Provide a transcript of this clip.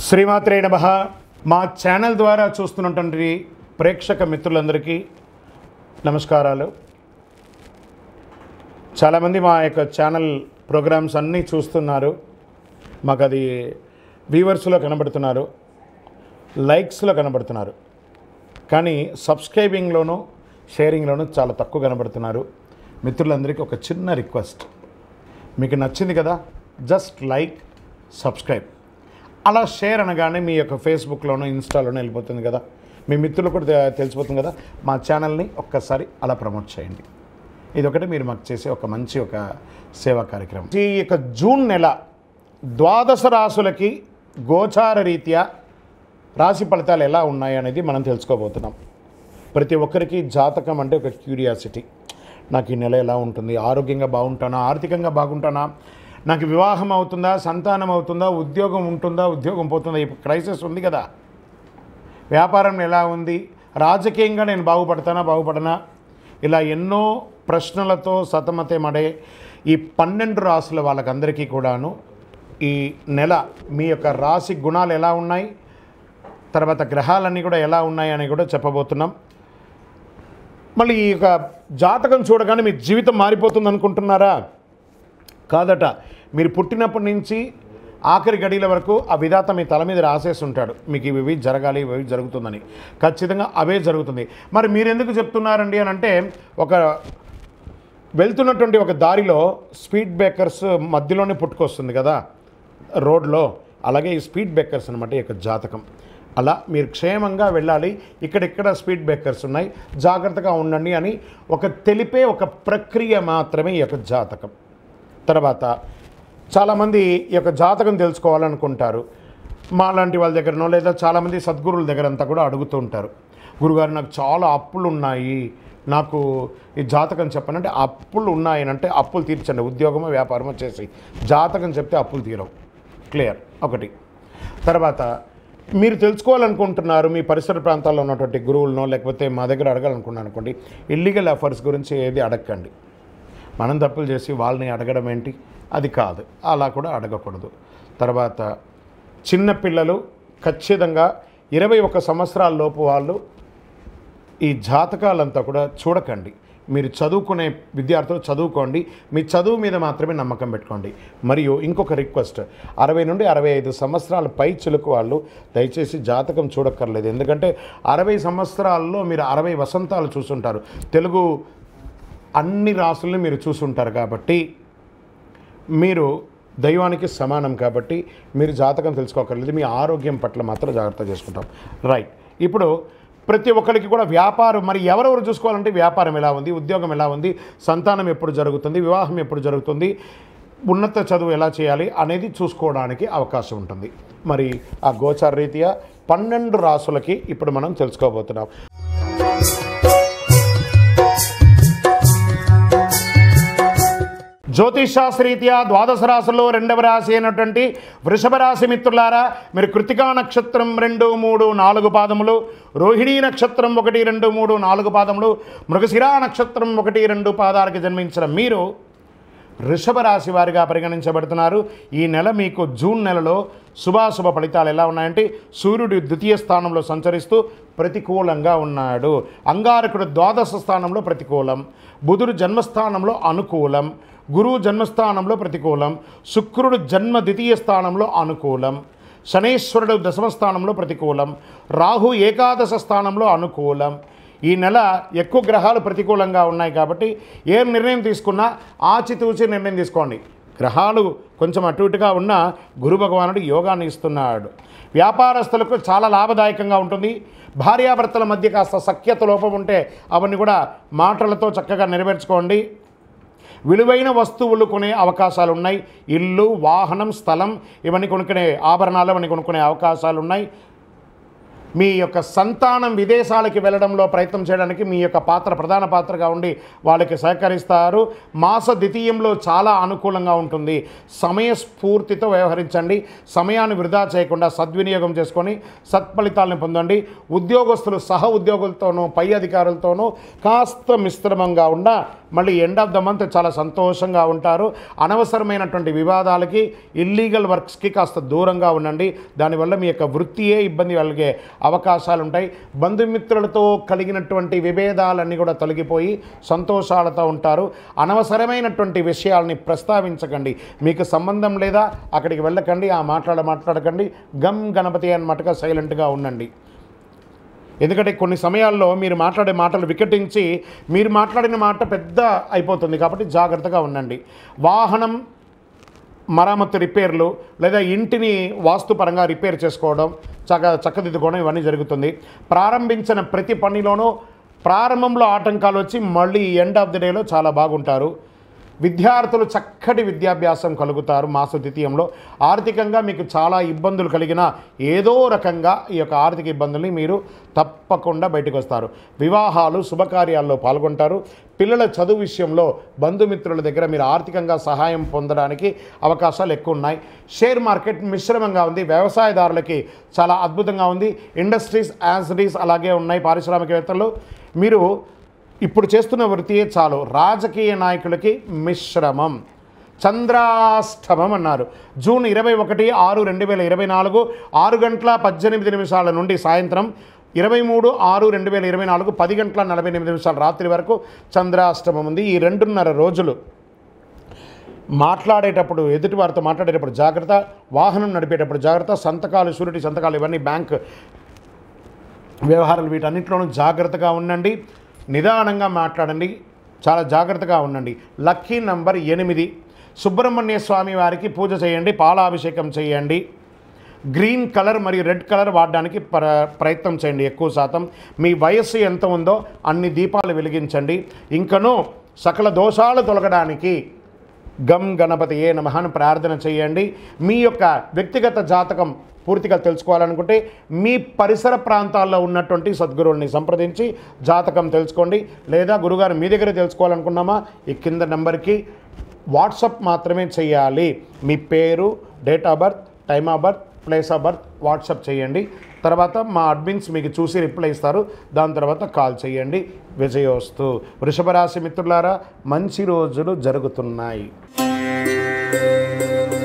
శ్రీమాత్రే నమ మా ఛానల్ ద్వారా చూస్తున్నటువంటి ప్రేక్షక మిత్రులందరికీ నమస్కారాలు చాలామంది మా యొక్క ఛానల్ ప్రోగ్రామ్స్ అన్నీ చూస్తున్నారు మాకు అది వ్యూవర్స్లో కనబడుతున్నారు లైక్స్లో కనబడుతున్నారు కానీ సబ్స్క్రైబింగ్లోనూ షేరింగ్లోనూ చాలా తక్కువ కనబడుతున్నారు మిత్రులందరికీ ఒక చిన్న రిక్వెస్ట్ మీకు నచ్చింది కదా జస్ట్ లైక్ సబ్స్క్రైబ్ అలా షేర్ అనగానే మీ యొక్క ఫేస్బుక్లోనూ ఇన్స్టాలోనూ వెళ్ళిపోతుంది కదా మీ మిత్రులు కూడా తె- తెలిసిపోతుంది కదా మా ఛానల్ని ఒక్కసారి అలా ప్రమోట్ చేయండి ఇది ఒకటి మీరు మాకు చేసే ఒక మంచి ఒక సేవా కార్యక్రమం ఈ యొక్క జూన్ నెల ద్వాదశ రాసులకి గోచార రీత్యా రాశి ఫలితాలు ఎలా ఉన్నాయి అనేది మనం తెలుసుకోబోతున్నాం ప్రతి ఒక్కరికి జాతకం అంటే ఒక క్యూరియాసిటీ నాకు ఈ నెల ఎలా ఉంటుంది ఆరోగ్యంగా బాగుంటానా ఆర్థికంగా బాగుంటానా నాకు వివాహం అవుతుందా సంతానం అవుతుందా ఉద్యోగం ఉంటుందా ఉద్యోగం పోతుందా ఇప్పుడు క్రైసిస్ ఉంది కదా వ్యాపారం ఎలా ఉంది రాజకీయంగా నేను బాగుపడతానా బాగుపడనా ఇలా ఎన్నో ప్రశ్నలతో సతమతమడే ఈ పన్నెండు రాసుల వాళ్ళకందరికీ కూడాను ఈ నెల మీ యొక్క రాశి గుణాలు ఎలా ఉన్నాయి తర్వాత గ్రహాలన్నీ కూడా ఎలా ఉన్నాయి అని కూడా చెప్పబోతున్నాం మళ్ళీ ఈ యొక్క జాతకం చూడగానే మీ జీవితం మారిపోతుంది అనుకుంటున్నారా కాదట మీరు పుట్టినప్పటి నుంచి ఆఖరి గడియల వరకు ఆ విధాత మీ తల మీద రాసేసి ఉంటాడు మీకు ఇవి ఇవి జరగాలి ఇవి ఇవి జరుగుతుందని ఖచ్చితంగా అవే జరుగుతుంది మరి మీరు ఎందుకు చెప్తున్నారండి అని అంటే ఒక వెళ్తున్నటువంటి ఒక దారిలో స్పీడ్ బ్రేకర్స్ మధ్యలోనే పుట్టుకొస్తుంది కదా రోడ్లో అలాగే ఈ స్పీడ్ బ్రేకర్స్ అనమాట ఈ యొక్క జాతకం అలా మీరు క్షేమంగా వెళ్ళాలి ఇక్కడెక్కడ స్పీడ్ బ్రేకర్స్ ఉన్నాయి జాగ్రత్తగా ఉండండి అని ఒక తెలిపే ఒక ప్రక్రియ మాత్రమే ఈ యొక్క జాతకం తర్వాత చాలామంది ఈ యొక్క జాతకం తెలుసుకోవాలనుకుంటారు మా లాంటి వాళ్ళ దగ్గరనో లేదా చాలామంది సద్గురువుల దగ్గర అంతా కూడా అడుగుతూ ఉంటారు గురుగారు నాకు చాలా అప్పులు ఉన్నాయి నాకు ఈ జాతకం చెప్పనంటే అప్పులు ఉన్నాయనంటే అప్పులు తీర్చండి ఉద్యోగమో వ్యాపారమో చేసి జాతకం చెప్తే అప్పులు తీరవు క్లియర్ ఒకటి తర్వాత మీరు తెలుసుకోవాలనుకుంటున్నారు మీ పరిసర ప్రాంతాల్లో ఉన్నటువంటి గురువులనో లేకపోతే మా దగ్గర అడగాలనుకున్నాను అనుకోండి ఇల్లీగల్ అఫర్స్ గురించి ఏది అడగండి మనం తప్పులు చేసి వాళ్ళని అడగడం ఏంటి అది కాదు అలా కూడా అడగకూడదు తర్వాత చిన్నపిల్లలు ఖచ్చితంగా ఇరవై ఒక సంవత్సరాల లోపు వాళ్ళు ఈ జాతకాలంతా కూడా చూడకండి మీరు చదువుకునే విద్యార్థులు చదువుకోండి మీ చదువు మీద మాత్రమే నమ్మకం పెట్టుకోండి మరియు ఇంకొక రిక్వెస్ట్ అరవై నుండి అరవై ఐదు సంవత్సరాల పై చిలుకు వాళ్ళు దయచేసి జాతకం చూడక్కర్లేదు ఎందుకంటే అరవై సంవత్సరాల్లో మీరు అరవై వసంతాలు చూసుంటారు తెలుగు అన్ని రాసుల్ని మీరు చూసుంటారు కాబట్టి మీరు దైవానికి సమానం కాబట్టి మీరు జాతకం తెలుసుకోకర్లేదు మీ ఆరోగ్యం పట్ల మాత్రం జాగ్రత్త చేసుకుంటాం రైట్ ఇప్పుడు ప్రతి ఒక్కరికి కూడా వ్యాపారం మరి ఎవరెవరు చూసుకోవాలంటే వ్యాపారం ఎలా ఉంది ఉద్యోగం ఎలా ఉంది సంతానం ఎప్పుడు జరుగుతుంది వివాహం ఎప్పుడు జరుగుతుంది ఉన్నత చదువు ఎలా చేయాలి అనేది చూసుకోవడానికి అవకాశం ఉంటుంది మరి ఆ గోచార రీత్యా పన్నెండు రాసులకి ఇప్పుడు మనం తెలుసుకోబోతున్నాం జ్యోతిషాస్త్రీత్యా ద్వాదశ రాశుల్లో రెండవ రాశి అయినటువంటి వృషభ రాశి మిత్రులారా మీరు కృతికా నక్షత్రం రెండు మూడు నాలుగు పాదములు రోహిణీ నక్షత్రం ఒకటి రెండు మూడు నాలుగు పాదములు మృగశిరా నక్షత్రం ఒకటి రెండు పాదాలకు జన్మించిన మీరు వృషభ రాశి వారిగా పరిగణించబడుతున్నారు ఈ నెల మీకు జూన్ నెలలో శుభాశుభ ఫలితాలు ఎలా ఉన్నాయంటే సూర్యుడు ద్వితీయ స్థానంలో సంచరిస్తూ ప్రతికూలంగా ఉన్నాడు అంగారకుడు ద్వాదశ స్థానంలో ప్రతికూలం బుధుడు జన్మస్థానంలో అనుకూలం గురువు జన్మస్థానంలో ప్రతికూలం శుక్రుడు జన్మ ద్వితీయ స్థానంలో అనుకూలం శనేశ్వరుడు దశమ స్థానంలో ప్రతికూలం రాహు ఏకాదశ స్థానంలో అనుకూలం ఈ నెల ఎక్కువ గ్రహాలు ప్రతికూలంగా ఉన్నాయి కాబట్టి ఏ నిర్ణయం తీసుకున్నా ఆచితూచి నిర్ణయం తీసుకోండి గ్రహాలు కొంచెం అటు ఇటుగా ఉన్న గురు భగవానుడు యోగాన్ని ఇస్తున్నాడు వ్యాపారస్తులకు చాలా లాభదాయకంగా ఉంటుంది భార్యాభర్తల మధ్య కాస్త సఖ్యత లోపం ఉంటే అవన్నీ కూడా మాటలతో చక్కగా నెరవేర్చుకోండి విలువైన వస్తువులు కొనే అవకాశాలు ఉన్నాయి ఇల్లు వాహనం స్థలం ఇవన్నీ కొనుక్కునే ఆభరణాలు ఇవన్నీ కొనుక్కునే అవకాశాలు ఉన్నాయి మీ యొక్క సంతానం విదేశాలకి వెళ్ళడంలో ప్రయత్నం చేయడానికి మీ యొక్క పాత్ర ప్రధాన పాత్రగా ఉండి వాళ్ళకి సహకరిస్తారు మాస ద్వితీయంలో చాలా అనుకూలంగా ఉంటుంది సమయస్ఫూర్తితో వ్యవహరించండి సమయాన్ని వృధా చేయకుండా సద్వినియోగం చేసుకొని సత్ఫలితాలను పొందండి ఉద్యోగస్తులు సహ ఉద్యోగులతోనూ పై అధికారులతోనూ కాస్త మిశ్రమంగా ఉన్న మళ్ళీ ఎండ్ ఆఫ్ ద మంత్ చాలా సంతోషంగా ఉంటారు అనవసరమైనటువంటి వివాదాలకి ఇల్లీగల్ వర్క్స్కి కాస్త దూరంగా ఉండండి దానివల్ల మీ యొక్క వృత్తియే ఇబ్బంది కలిగే అవకాశాలు ఉంటాయి బంధుమిత్రులతో కలిగినటువంటి విభేదాలన్నీ కూడా తొలగిపోయి సంతోషాలతో ఉంటారు అనవసరమైనటువంటి విషయాల్ని ప్రస్తావించకండి మీకు సంబంధం లేదా అక్కడికి వెళ్ళకండి ఆ మాట్లాడ మాట్లాడకండి గమ్ గణపతి అన్నమాటగా సైలెంట్గా ఉండండి ఎందుకంటే కొన్ని సమయాల్లో మీరు మాట్లాడే మాటలు వికటించి మీరు మాట్లాడిన మాట పెద్ద అయిపోతుంది కాబట్టి జాగ్రత్తగా ఉండండి వాహనం మరామత్తు రిపేర్లు లేదా ఇంటిని వాస్తుపరంగా రిపేర్ చేసుకోవడం చక్క చక్కదిద్దుకోవడం ఇవన్నీ జరుగుతుంది ప్రారంభించిన ప్రతి పనిలోనూ ప్రారంభంలో ఆటంకాలు వచ్చి మళ్ళీ ఎండ్ ఆఫ్ ది డేలో చాలా బాగుంటారు విద్యార్థులు చక్కటి విద్యాభ్యాసం కలుగుతారు మాస ద్వితీయంలో ఆర్థికంగా మీకు చాలా ఇబ్బందులు కలిగిన ఏదో రకంగా ఈ యొక్క ఆర్థిక ఇబ్బందుల్ని మీరు తప్పకుండా బయటకు వస్తారు వివాహాలు శుభకార్యాల్లో పాల్గొంటారు పిల్లల చదువు విషయంలో బంధుమిత్రుల దగ్గర మీరు ఆర్థికంగా సహాయం పొందడానికి అవకాశాలు ఎక్కువ ఉన్నాయి షేర్ మార్కెట్ మిశ్రమంగా ఉంది వ్యవసాయదారులకి చాలా అద్భుతంగా ఉంది ఇండస్ట్రీస్ యాసిడీస్ అలాగే ఉన్నాయి పారిశ్రామికవేత్తలు మీరు ఇప్పుడు చేస్తున్న వృత్తియే చాలు రాజకీయ నాయకులకి మిశ్రమం చంద్రాష్టమం అన్నారు జూన్ ఇరవై ఒకటి ఆరు రెండు వేల ఇరవై నాలుగు ఆరు గంటల పద్దెనిమిది నిమిషాల నుండి సాయంత్రం ఇరవై మూడు ఆరు రెండు వేల ఇరవై నాలుగు పది గంటల నలభై ఎనిమిది నిమిషాల రాత్రి వరకు చంద్రాష్టమం ఉంది ఈ రెండున్నర రోజులు మాట్లాడేటప్పుడు ఎదుటి వారితో మాట్లాడేటప్పుడు జాగ్రత్త వాహనం నడిపేటప్పుడు జాగ్రత్త సంతకాలు షూరిటీ సంతకాలు ఇవన్నీ బ్యాంక్ వ్యవహారాలు వీటన్నిటిలోనూ జాగ్రత్తగా ఉండండి నిదానంగా మాట్లాడండి చాలా జాగ్రత్తగా ఉండండి లక్కీ నంబర్ ఎనిమిది సుబ్రహ్మణ్య స్వామి వారికి పూజ చేయండి పాలాభిషేకం చేయండి గ్రీన్ కలర్ మరియు రెడ్ కలర్ వాడడానికి ప్ర ప్రయత్నం చేయండి ఎక్కువ శాతం మీ వయస్సు ఎంత ఉందో అన్ని దీపాలు వెలిగించండి ఇంకనూ సకల దోషాలు తొలగడానికి గం గణపతి ఏ నమః అని ప్రార్థన చేయండి మీ యొక్క వ్యక్తిగత జాతకం పూర్తిగా తెలుసుకోవాలనుకుంటే మీ పరిసర ప్రాంతాల్లో ఉన్నటువంటి సద్గురువుల్ని సంప్రదించి జాతకం తెలుసుకోండి లేదా గురుగారు మీ దగ్గర తెలుసుకోవాలనుకున్నామా ఈ కింద నెంబర్కి వాట్సప్ మాత్రమే చేయాలి మీ పేరు date of birth time of birth place of birth WhatsApp చేయండి తర్వాత మా అడ్మిన్స్ మీకు చూసి రిప్లై ఇస్తారు దాని తర్వాత కాల్ చేయండి విజయోస్తు వృషభ రాశి మిత్రులారా మంచి రోజులు జరుగుతున్నాయి